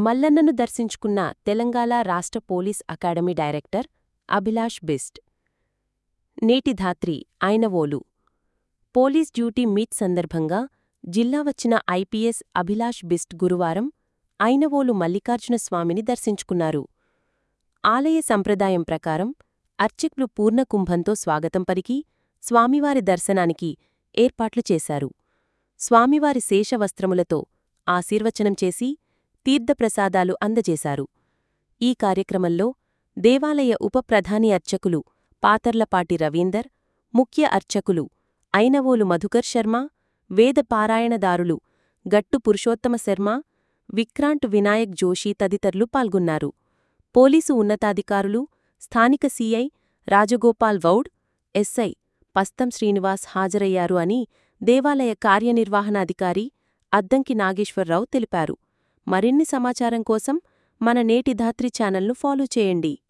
మల్లన్నను దర్శించుకున్న తెలంగాణ రాష్ట్ర police academy director Abhilash Bisht Neti Dhatri Inavolu police duty meet సందర్భంగా జిల్లా వచ్చిన ఐపీఎస్ అభిలాష్ బిస్ట్ గురువారం ఐనవోలు మల్లికార్జున స్వామిని దర్శించుకున్నారు ఆలయ సంప్రదాయం ప్రకారం అర్చకులు పూర్ణకుంభంతో స్వాగతం పలికి స్వామివారి దర్శనానికి ఏర్పాట్లు చేశారు స్వామివారి శేషవస్త్రములతో ఆశీర్వచనం చేసి తీర్థప్రసాదాలు అందజేశారు ఈ కార్యక్రమంలో దేవాలయ ఉప ప్రధాని అర్చకులు పాతర్లపాటి రవీందర్ ముఖ్య అర్చకులు ఐనవోలు మధుకర్ శర్మ వేద పారాయణదారులు గట్టు పురుషోత్తమ శర్మ విక్రాంట్ వినాయక్ జోషి తదితరులు పాల్గొన్నారు పోలీసు ఉన్నతాధికారులు స్థానిక సీఐ రాజగోపాల్ వౌడ్ ఎస్ఐ పస్తం శ్రీనివాస్ హాజరయ్యారు అని దేవాలయ కార్యనిర్వహణాధికారి అద్దంకి నాగేశ్వరరావు తెలిపారు మరిన్ని సమాచారం కోసం మన నేటి ధాత్రి ఛానల్ను ఫాలో చేయండి